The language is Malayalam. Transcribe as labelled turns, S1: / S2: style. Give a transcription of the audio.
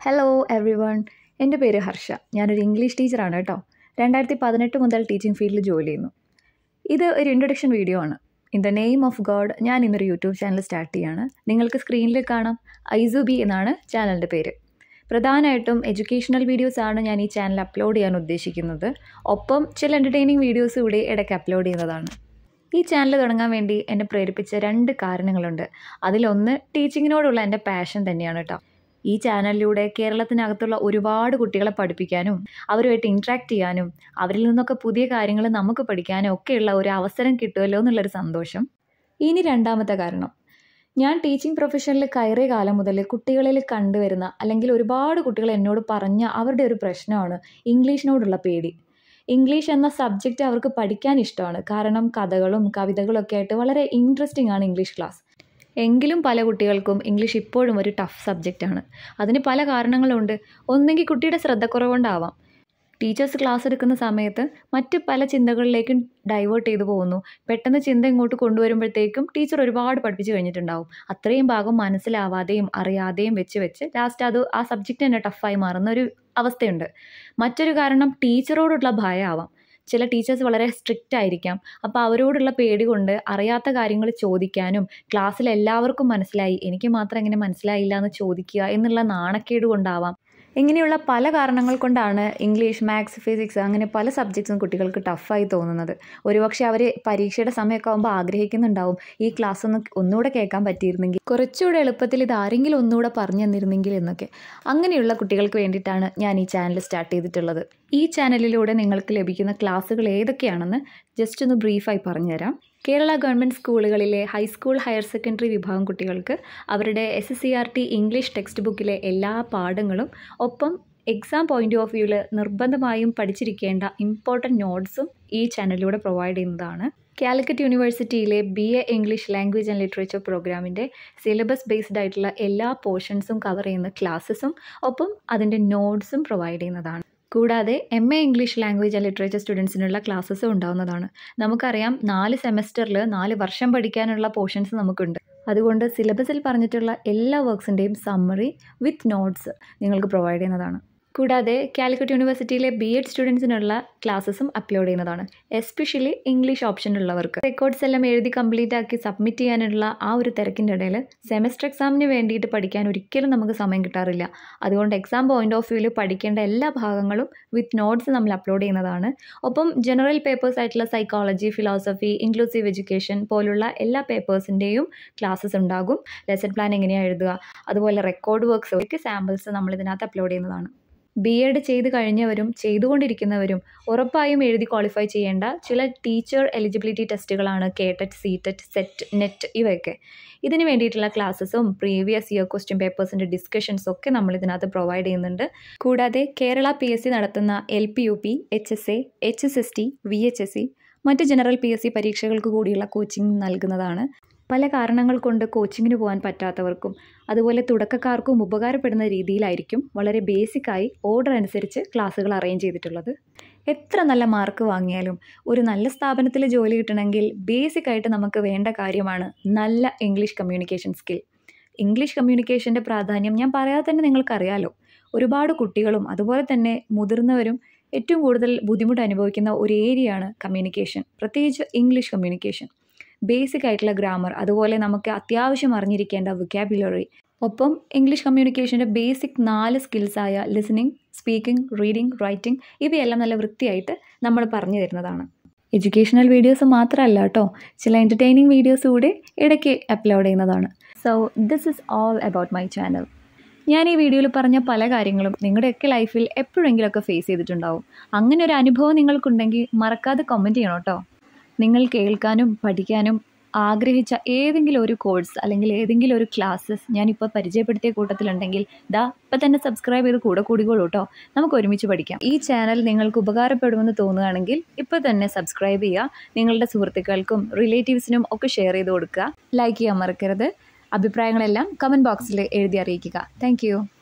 S1: ഹലോ എവ്രി വൺ എൻ്റെ പേര് ഹർഷ ഞാനൊരു ഇംഗ്ലീഷ് ടീച്ചറാണ് കേട്ടോ രണ്ടായിരത്തി പതിനെട്ട് മുതൽ ടീച്ചിങ് ഫീൽഡിൽ ജോലി ചെയ്യുന്നു ഇത് ഒരു ഇൻട്രൊഡക്ഷൻ വീഡിയോ ആണ് in the name of God ഞാൻ ഇന്നൊരു യൂട്യൂബ് ചാനൽ സ്റ്റാർട്ട് ചെയ്യാണ് നിങ്ങൾക്ക് സ്ക്രീനിൽ കാണാം ഐസുബി എന്നാണ് ചാനലിൻ്റെ പേര് പ്രധാനമായിട്ടും എഡ്യൂക്കേഷണൽ വീഡിയോസ് ആണ് ഞാൻ ഈ ചാനൽ അപ്ലോഡ് ചെയ്യാൻ ഉദ്ദേശിക്കുന്നത് ഒപ്പം ചില എൻ്റർടൈനിങ് വീഡിയോസ് കൂടി ഇടയ്ക്ക് അപ്ലോഡ് ചെയ്യുന്നതാണ് ഈ ചാനൽ തുടങ്ങാൻ വേണ്ടി എന്നെ പ്രേരിപ്പിച്ച രണ്ട് കാരണങ്ങളുണ്ട് അതിലൊന്ന് ടീച്ചിങ്ങിനോടുള്ള എൻ്റെ പാഷൻ തന്നെയാണ് കേട്ടോ ഈ ചാനലിലൂടെ കേരളത്തിനകത്തുള്ള ഒരുപാട് കുട്ടികളെ പഠിപ്പിക്കാനും അവരുമായിട്ട് ഇൻട്രാക്ട് ചെയ്യാനും അവരിൽ നിന്നൊക്കെ പുതിയ കാര്യങ്ങൾ നമുക്ക് പഠിക്കാനും ഒക്കെയുള്ള ഒരു അവസരം കിട്ടുമല്ലോ എന്നുള്ളൊരു സന്തോഷം ഇനി രണ്ടാമത്തെ കാരണം ഞാൻ ടീച്ചിങ് പ്രൊഫഷനിൽ കയറിയ കാലം മുതൽ കുട്ടികളിൽ കണ്ടുവരുന്ന അല്ലെങ്കിൽ ഒരുപാട് കുട്ടികൾ എന്നോട് പറഞ്ഞ അവരുടെ ഒരു പ്രശ്നമാണ് ഇംഗ്ലീഷിനോടുള്ള പേടി ഇംഗ്ലീഷ് എന്ന സബ്ജക്റ്റ് അവർക്ക് പഠിക്കാൻ ഇഷ്ടമാണ് കാരണം കഥകളും കവിതകളും ഒക്കെ ആയിട്ട് വളരെ ഇൻട്രസ്റ്റിംഗ് ആണ് ഇംഗ്ലീഷ് ക്ലാസ് എങ്കിലും പല കുട്ടികൾക്കും ഇംഗ്ലീഷ് ഇപ്പോഴും ഒരു ടഫ് സബ്ജക്റ്റാണ് അതിന് പല കാരണങ്ങളുണ്ട് ഒന്നെങ്കിൽ കുട്ടിയുടെ ശ്രദ്ധക്കുറവുകൊണ്ടാവാം ടീച്ചേഴ്സ് ക്ലാസ് എടുക്കുന്ന സമയത്ത് മറ്റ് പല ചിന്തകളിലേക്കും ഡൈവേർട്ട് ചെയ്തു പോകുന്നു പെട്ടെന്ന് ചിന്ത ഇങ്ങോട്ട് കൊണ്ടുവരുമ്പോഴത്തേക്കും ടീച്ചർ ഒരുപാട് പഠിപ്പിച്ച് കഴിഞ്ഞിട്ടുണ്ടാവും അത്രയും ഭാഗം മനസ്സിലാവാതെയും അറിയാതെയും വെച്ച് വെച്ച് ലാസ്റ്റ് അത് ആ സബ്ജക്റ്റ് തന്നെ ടഫായി മാറുന്ന ഒരു അവസ്ഥയുണ്ട് മറ്റൊരു കാരണം ടീച്ചറോടുള്ള ഭയമാവാം ചില ടീച്ചേഴ്സ് വളരെ സ്ട്രിക്റ്റ് ആയിരിക്കാം അപ്പോൾ അവരോടുള്ള പേടി കൊണ്ട് അറിയാത്ത കാര്യങ്ങൾ ചോദിക്കാനും ക്ലാസ്സിൽ എല്ലാവർക്കും മനസ്സിലായി എനിക്ക് മാത്രം എങ്ങനെ മനസ്സിലായില്ല എന്ന് ചോദിക്കുക എന്നുള്ള നാണക്കേട് കൊണ്ടാവാം ഇങ്ങനെയുള്ള പല കാരണങ്ങൾ കൊണ്ടാണ് ഇംഗ്ലീഷ് മാത്സ് ഫിസിക്സ് അങ്ങനെ പല സബ്ജക്ട്സും കുട്ടികൾക്ക് ടഫായി തോന്നുന്നത് ഒരുപക്ഷെ അവർ പരീക്ഷയുടെ സമയമൊക്കെ ആകുമ്പോൾ ആഗ്രഹിക്കുന്നുണ്ടാവും ഈ ക്ലാസ് ഒന്ന് ഒന്നുകൂടെ കേൾക്കാൻ പറ്റിയിരുന്നെങ്കിൽ കുറച്ചുകൂടെ എളുപ്പത്തിൽ ഇത് ആരെങ്കിലും ഒന്നുകൂടെ പറഞ്ഞു തന്നിരുന്നെങ്കിൽ എന്നൊക്കെ അങ്ങനെയുള്ള കുട്ടികൾക്ക് വേണ്ടിയിട്ടാണ് ഞാൻ ഈ ചാനൽ സ്റ്റാർട്ട് ചെയ്തിട്ടുള്ളത് ഈ ചാനലിലൂടെ നിങ്ങൾക്ക് ലഭിക്കുന്ന ക്ലാസ്സുകൾ ഏതൊക്കെയാണെന്ന് ജസ്റ്റ് ഒന്ന് ബ്രീഫായി പറഞ്ഞുതരാം കേരള ഗവൺമെൻറ് സ്കൂളുകളിലെ ഹൈസ്കൂൾ ഹയർ സെക്കൻഡറി വിഭാഗം കുട്ടികൾക്ക് അവരുടെ S S C R T English text ബുക്കിലെ എല്ലാ പാഠങ്ങളും ഒപ്പം എക്സാം പോയിന്റ് ഓഫ് വ്യൂവിൽ നിർബന്ധമായും പഠിച്ചിരിക്കേണ്ട ഇമ്പോർട്ടൻറ്റ് നോട്ട്സും ഈ ചാനലിലൂടെ പ്രൊവൈഡ് ചെയ്യുന്നതാണ് കാലിക്കറ്റ് യൂണിവേഴ്സിറ്റിയിലെ B A English language and literature പ്രോഗ്രാമിൻ്റെ സിലബസ് ബേസ്ഡ് ആയിട്ടുള്ള എല്ലാ പോർഷൻസും കവർ ചെയ്യുന്ന ക്ലാസ്സസും ഒപ്പം അതിൻ്റെ നോട്ട്സും പ്രൊവൈഡ് ചെയ്യുന്നതാണ് കൂടാതെ M A English language and literature സ്റ്റുഡൻസിനുള്ള ക്ലാസ്സസും ഉണ്ടാവുന്നതാണ് നമുക്കറിയാം നാല് സെമസ്റ്ററിൽ നാല് വർഷം പഠിക്കാനുള്ള പോർഷൻസ് നമുക്കുണ്ട് അതുകൊണ്ട് സിലബസിൽ പറഞ്ഞിട്ടുള്ള എല്ലാ വർക്ക്സിൻ്റെയും സമ്മറി വിത്ത് നോട്ട്സ് നിങ്ങൾക്ക് പ്രൊവൈഡ് ചെയ്യുന്നതാണ് കൂടാതെ കാലിക്കറ്റ് യൂണിവേഴ്സിറ്റിയിലെ ബി എഡ് സ്റ്റുഡൻസിനുള്ള ക്ലാസ്സസും അപ്ലോഡ് ചെയ്യുന്നതാണ് എസ്പെഷ്യലി ഇംഗ്ലീഷ് ഓപ്ഷൻ ഉള്ളവർക്ക് റെക്കോർഡ്സ് എല്ലാം എഴുതി കംപ്ലീറ്റ് ആക്കി സബ്മിറ്റ് ചെയ്യാനുള്ള ആ ഒരു തിരക്കിൻ്റെ ഇടയിൽ സെമസ്റ്റർ എക്സാമിന് വേണ്ടിയിട്ട് പഠിക്കാൻ ഒരിക്കലും നമുക്ക് സമയം കിട്ടാറില്ല അതുകൊണ്ട് എക്സാം പോയിന്റ് ഓഫ് വ്യൂവിൽ പഠിക്കേണ്ട എല്ലാ ഭാഗങ്ങളും വിത്ത് നോട്ട്സ് നമ്മൾ അപ്ലോഡ് ചെയ്യുന്നതാണ് ഒപ്പം ജനറൽ പേപ്പേഴ്സ് ആയിട്ടുള്ള സൈക്കോളജി ഫിലോസഫി ഇൻക്ലൂസീവ് എഡ്യൂക്കേഷൻ പോലുള്ള എല്ലാ പേപ്പേഴ്സിൻ്റെയും ക്ലാസ്സസ് ഉണ്ടാകും ലെസൺ പ്ലാൻ എങ്ങനെയാണ് എഴുതുക അതുപോലെ റെക്കോർഡ് വർക്ക്സ് ഒക്കെ സാമ്പിൾസ് നമ്മൾ ഇതിനകത്ത് അപ്ലോഡ് ചെയ്യുന്നതാണ് ബി എഡ് ചെയ്ത് കഴിഞ്ഞവരും ചെയ്തുകൊണ്ടിരിക്കുന്നവരും ഉറപ്പായും എഴുതി ക്വാളിഫൈ ചെയ്യേണ്ട ചില ടീച്ചർ എലിജിബിലിറ്റി ടെസ്റ്റുകളാണ് K TET C TET SET NET ഇവയൊക്കെ ഇതിന് വേണ്ടിയിട്ടുള്ള ക്ലാസ്സസും പ്രീവിയസ് ഇയർ ക്വസ്റ്റ്യൻ പേപ്പേഴ്സിൻ്റെ ഡിസ്കഷൻസ് ഒക്കെ നമ്മൾ ഇതിനകത്ത് പ്രൊവൈഡ് ചെയ്യുന്നുണ്ട് കൂടാതെ കേരള പി എസ് സി നടത്തുന്ന L P U P H S A H S S T V H S C മറ്റ് ജനറൽ പി എസ് സി പരീക്ഷകൾക്ക് കൂടിയുള്ള കോച്ചിങ് നൽകുന്നതാണ് പല കാരണങ്ങൾ കൊണ്ട് കോച്ചിങ്ങിന് പോകാൻ പറ്റാത്തവർക്കും അതുപോലെ തുടക്കക്കാർക്കും ഉപകാരപ്പെടുന്ന രീതിയിലായിരിക്കും വളരെ ബേസിക്കായി ഓർഡർ അനുസരിച്ച് ക്ലാസ്സുകൾ അറേഞ്ച് ചെയ്തിട്ടുള്ളത് എത്ര നല്ല മാർക്ക് വാങ്ങിയാലും ഒരു നല്ല സ്ഥാപനത്തിൽ ജോലി കിട്ടണമെങ്കിൽ ബേസിക്കായിട്ട് നമുക്ക് വേണ്ട കാര്യമാണ് നല്ല ഇംഗ്ലീഷ് കമ്മ്യൂണിക്കേഷൻ സ്കിൽ ഇംഗ്ലീഷ് കമ്മ്യൂണിക്കേഷൻ്റെ പ്രാധാന്യം ഞാൻ പറയാതെ തന്നെ നിങ്ങൾക്കറിയാലോ ഒരുപാട് കുട്ടികളും അതുപോലെ തന്നെ മുതിർന്നവരും ഏറ്റവും കൂടുതൽ ബുദ്ധിമുട്ട് അനുഭവിക്കുന്ന ഒരു ഏരിയയാണ് കമ്മ്യൂണിക്കേഷൻ പ്രത്യേകിച്ച് ഇംഗ്ലീഷ് കമ്മ്യൂണിക്കേഷൻ ബേസിക് ആയിട്ടുള്ള ഗ്രാമർ അതുപോലെ നമുക്ക് അത്യാവശ്യം അറിഞ്ഞിരിക്കേണ്ട വൊക്കാബുലറി ഒപ്പം ഇംഗ്ലീഷ് കമ്മ്യൂണിക്കേഷൻ്റെ ബേസിക് നാല് സ്കിൽസായ ലിസണിങ് സ്പീക്കിംഗ് റീഡിംഗ് റൈറ്റിംഗ് ഇവയെല്ലാം നല്ല വൃത്തിയായിട്ട് നമ്മൾ പറഞ്ഞു തരുന്നതാണ് എഡ്യൂക്കേഷണൽ വീഡിയോസ് മാത്രമല്ല കേട്ടോ ചില എൻ്റർടൈനിങ് വീഡിയോസ് കൂടി ഇടയ്ക്ക് അപ്ലോഡ് ചെയ്യുന്നതാണ് so this is all about my channel ഞാൻ ഈ വീഡിയോയിൽ പറഞ്ഞ പല കാര്യങ്ങളും നിങ്ങളുടെയൊക്കെ ലൈഫിൽ എപ്പോഴെങ്കിലുമൊക്കെ ഫേസ് ചെയ്തിട്ടുണ്ടാവും അങ്ങനെ ഒരു അനുഭവം നിങ്ങൾക്കുണ്ടെങ്കിൽ മറക്കാതെ കമൻറ്റ് ചെയ്യണം കേട്ടോ നിങ്ങൾ കേൾക്കാനും പഠിക്കാനും ആഗ്രഹിച്ച ഏതെങ്കിലും ഒരു കോഴ്സ് അല്ലെങ്കിൽ ഏതെങ്കിലും ഒരു ക്ലാസ്സസ് ഞാനിപ്പോൾ പരിചയപ്പെടുത്തിയ കൂട്ടത്തിലുണ്ടെങ്കിൽ ദാ ഇപ്പം തന്നെ സബ്സ്ക്രൈബ് ചെയ്ത് കൂടെ കൂടിക്കോളൂ കേട്ടോ നമുക്ക് ഒരുമിച്ച് പഠിക്കാം ഈ ചാനൽ നിങ്ങൾക്ക് ഉപകാരപ്പെടുമെന്ന് തോന്നുകയാണെങ്കിൽ ഇപ്പോൾ തന്നെ സബ്സ്ക്രൈബ് ചെയ്യുക നിങ്ങളുടെ സുഹൃത്തുക്കൾക്കും റിലേറ്റീവ്സിനും ഒക്കെ ഷെയർ ചെയ്ത് കൊടുക്കുക ലൈക്ക് ചെയ്യാൻ മറക്കരുത് അഭിപ്രായങ്ങളെല്ലാം കമൻറ്റ് ബോക്സിൽ എഴുതി അറിയിക്കുക താങ്ക്